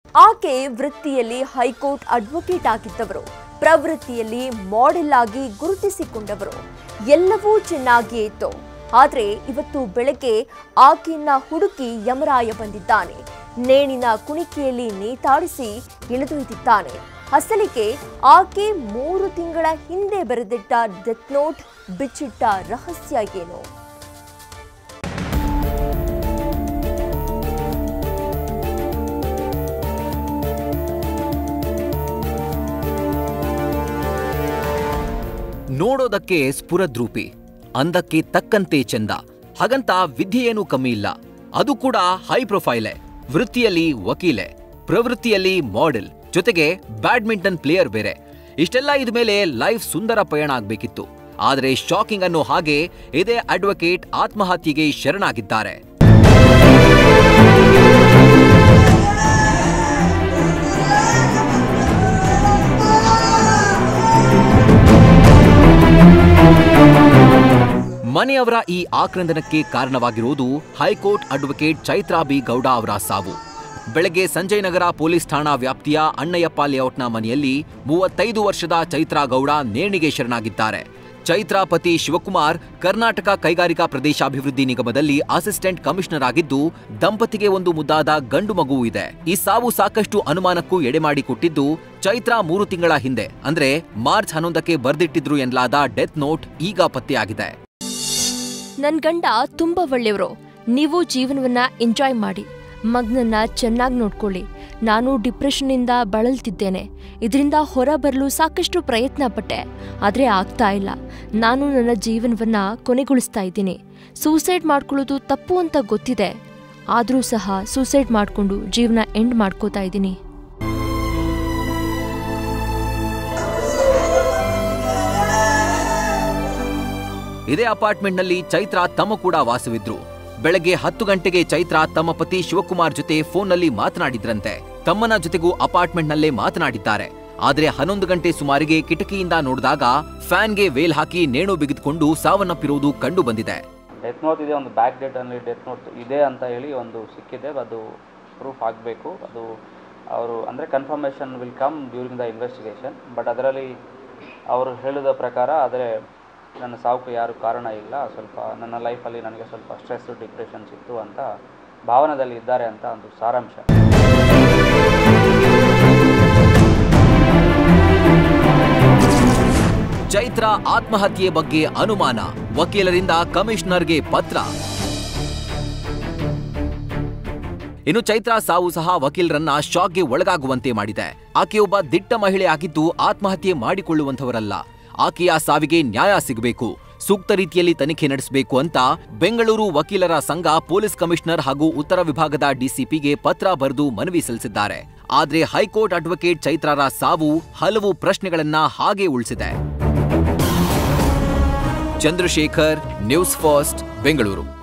ಆಕೆ ವೃತ್ತಿಯಲ್ಲಿ high court advocate ಆಗಿದ್ದವರು ಪ್ರವೃತ್ತಿಯಲ್ಲಿ ಮಾಡೆಲ್ ಆಗಿ ಗುರುತಿಸಿಕೊಂಡವರು ಎಲ್ಲವೂ ಚೆನ್ನಾಗಿಯೇ ಇತ್ತು ಆದರೆ ಇವತ್ತು ಬೆಳಗ್ಗೆ ಆಕೆಯನ್ನ ಹುಡುಕಿ ಯಮರಾಯ ಬಂದಿದ್ದಾನೆ ನೇಣಿನ ಕುಣಿಕೆಯಲ್ಲಿ ನೇತಾಡಿಸಿ ಇಳಿದೊಯ್ದಿದ್ದಾನೆ ಅಸಲಿಗೆ ಆಕೆ ಮೂರು ತಿಂಗಳ ಹಿಂದೆ ಬರೆದಿಟ್ಟ ಡೆತ್ ನೋಟ್ ಬಿಚ್ಚಿಟ್ಟ ರಹಸ್ಯ ಏನು ನೋಡೋದಕ್ಕೆ ಸ್ಫುರದ್ರೂಪಿ ಅಂದಕ್ಕೆ ತಕ್ಕಂತೆ ಚಂದ ಹಾಗಂತ ವಿದ್ಯೆಯೇನೂ ಕಮ್ಮಿ ಇಲ್ಲ ಅದು ಕೂಡ ಹೈ ಪ್ರೊಫೈಲೆ ವೃತ್ತಿಯಲ್ಲಿ ವಕೀಲೆ ಪ್ರವೃತ್ತಿಯಲ್ಲಿ ಮಾಡೆಲ್ ಜೊತೆಗೆ ಬ್ಯಾಡ್ಮಿಂಟನ್ ಪ್ಲೇಯರ್ ಬೇರೆ ಇಷ್ಟೆಲ್ಲ ಇದ್ಮೇಲೆ ಲೈಫ್ ಸುಂದರ ಪಯಣ ಆಗ್ಬೇಕಿತ್ತು ಆದರೆ ಶಾಕಿಂಗ್ ಅನ್ನೋ ಹಾಗೆ ಇದೇ ಅಡ್ವೊಕೇಟ್ ಆತ್ಮಹತ್ಯೆಗೆ ಶರಣಾಗಿದ್ದಾರೆ ಮನೆಯವರ ಈ ಆಕ್ರಂದನಕ್ಕೆ ಕಾರಣವಾಗಿರುವುದು high court advocate Chaitra B Gowda ಅವರ ಸಾವು ಬೆಳಗ್ಗೆ ಸಂಜಯ್ ನಗರ ಪೊಲೀಸ್ ಠಾಣಾ ವ್ಯಾಪ್ತಿಯ ಅಣ್ಣಯ್ಯಪ್ಪ ಲೇಔಟ್ನ ಮನೆಯಲ್ಲಿ ಮೂವತ್ತೈದು ವರ್ಷದ ಚೈತ್ರಾ ಗೌಡ ನೇಣಿಗೆ ಶರಣಾಗಿದ್ದಾರೆ ಚೈತ್ರಾ ಪತಿ ಶಿವಕುಮಾರ್ ಕರ್ನಾಟಕ ಕೈಗಾರಿಕಾ ಪ್ರದೇಶಾಭಿವೃದ್ಧಿ ನಿಗಮದಲ್ಲಿ ಅಸಿಸ್ಟೆಂಟ್ ಕಮಿಷನರ್ ಆಗಿದ್ದು ದಂಪತಿಗೆ ಒಂದು ಮುದ್ದಾದ ಗಂಡು ಮಗುವು ಇದೆ ಈ ಸಾವು ಸಾಕಷ್ಟು ಅನುಮಾನಕ್ಕೂ ಎಡೆಮಾಡಿಕೊಟ್ಟಿದ್ದು ಚೈತ್ರಾ ಮೂರು ತಿಂಗಳ ಹಿಂದೆ ಅಂದ್ರೆ ಮಾರ್ಚ್ ಹನ್ನೊಂದಕ್ಕೆ ಬರ್ದಿಟ್ಟಿದ್ರು ಎನ್ನಲಾದ ಡೆತ್ ನೋಟ್ ಈಗ ಪತ್ತೆಯಾಗಿದೆ ನನ್ ಗಂಡ ತುಂಬಾ ಒಳ್ಳೆಯವರು ನೀವು ಜೀವನವನ್ನ ಎಂಜಾಯ್ ಮಾಡಿ ಮಗನನ್ನ ಚೆನ್ನಾಗಿ ನೋಡ್ಕೊಳ್ಳಿ ನಾನು ಡಿಪ್ರೆಷನ್ನಿಂದ ಬಳಲ್ತಿದ್ದೇನೆ ಇದರಿಂದ ಹೊರ ಬರಲು ಸಾಕಷ್ಟು ಪ್ರಯತ್ನ ಪಟ್ಟೆ ಆದರೆ ಆಗ್ತಾ ಇಲ್ಲ ನಾನು ನನ್ನ ಜೀವನವನ್ನ ಕೊನೆಗೊಳಿಸ್ತಾ ಇದ್ದೀನಿ ಸೂಸೈಡ್ ಮಾಡ್ಕೊಳ್ಳೋದು ತಪ್ಪು ಅಂತ ಗೊತ್ತಿದೆ ಆದರೂ ಸಹ ಸೂಸೈಡ್ ಮಾಡಿಕೊಂಡು ಜೀವನ ಎಂಡ್ ಮಾಡ್ಕೋತಾ ಇದ್ದೀನಿ ಇದೇ ಅಪಾರ್ಟ್ಮೆಂಟ್ನಲ್ಲಿ ಚೈತ್ರಾ ತಮ್ಮ ಕೂಡ ವಾಸವಿದ್ರು ಬೆಳಗ್ಗೆ ಹತ್ತು ಗಂಟೆಗೆ ಚೈತ್ರಾ ತಮ್ಮ ಪತಿ ಶಿವಕುಮಾರ್ ಜೊತೆ ಫೋನ್ನಲ್ಲಿ ಮಾತನಾಡಿದ್ರಂತೆ ತಮ್ಮನ ಜೊತೆಗೂ ಅಪಾರ್ಟ್ಮೆಂಟ್ನಲ್ಲೇ ಮಾತನಾಡಿದ್ದಾರೆ ಆದ್ರೆ ಹನ್ನೊಂದು ಗಂಟೆ ಸುಮಾರಿಗೆ ಕಿಟಕಿಯಿಂದ ನೋಡಿದಾಗ ಫ್ಯಾನ್ಗೆ ವೇಲ್ ಹಾಕಿ ನೇಣು ಬಿಗಿದುಕೊಂಡು ಸಾವನ್ನಪ್ಪಿರುವುದು ಕಂಡು ಬಂದಿದೆ ಡೆತ್ ನೋಟ್ ಇದೆ ಒಂದು ಬ್ಯಾಕ್ ಡೇಟಲ್ಲಿ ಡೆತ್ ನೋಟ್ ಇದೆ ಅಂತ ಹೇಳಿ ಒಂದು ಸಿಕ್ಕಿದೆ ಅದು ಪ್ರೂಫ್ ಆಗಬೇಕು ಅದು ಅವರು ಅಂದರೆ confirmation will come during the investigation but ಅದರಲ್ಲಿ ಅವರು ಹೇಳಿದ ಪ್ರಕಾರ ಆದರೆ ನನ್ನ ಸಾವುಕ್ಕೆ ಯಾರು ಕಾರಣ ಇಲ್ಲ ಸ್ವಲ್ಪ ನನ್ನ ಲೈಫಲ್ಲಿ ನನಗೆ ಸ್ವಲ್ಪ ಸ್ಟ್ರೆಸ್ ಡಿಪ್ರೆಷನ್ಸ್ ಇತ್ತು ಅಂತ ಭಾವನದಲ್ಲಿ ಇದ್ದಾರೆ ಅಂತ ಒಂದು ಸಾರಾಂಶ ಚೈತ್ರ ಆತ್ಮಹತ್ಯೆ ಬಗ್ಗೆ ಅನುಮಾನ ವಕೀಲರಿಂದ ಕಮಿಷನರ್ಗೆ ಪತ್ರ ಇನ್ನು ಚೈತ್ರ ಸಾವು ಸಹ ವಕೀಲರನ್ನ ಶಾಕ್ಗೆ ಒಳಗಾಗುವಂತೆ ಮಾಡಿದೆ ಆಕೆಯೊಬ್ಬ ದಿಟ್ಟ ಮಹಿಳೆ ಆಗಿದ್ದು ಆತ್ಮಹತ್ಯೆ ಮಾಡಿಕೊಳ್ಳುವಂಥವರಲ್ಲ ಆಕೆಯ ಸಾವಿಗೆ ನ್ಯಾಯ ಸಿಗಬೇಕು ಸೂಕ್ತ ರೀತಿಯಲ್ಲಿ ತನಿಖೆ ನಡೆಸಬೇಕು ಅಂತ ಬೆಂಗಳೂರು ವಕೀಲರ ಸಂಘ ಪೊಲೀಸ್ ಕಮಿಷನರ್ ಹಾಗೂ ಉತ್ತರ ವಿಭಾಗದ ಡಿಸಿಪಿಗೆ ಪತ್ರ ಬರೆದು ಮನವಿ ಸಲ್ಲಿಸಿದ್ದಾರೆ ಆದ್ರೆ ಹೈಕೋರ್ಟ್ ಅಡ್ವೊಕೇಟ್ ಚೈತ್ರಾರ ಸಾವು ಹಲವು ಪ್ರಶ್ನೆಗಳನ್ನ ಹಾಗೆ ಉಳಿಸಿದೆ ಚಂದ್ರಶೇಖರ್ ನ್ಯೂಸ್ ಫಸ್ಟ್ ಬೆಂಗಳೂರು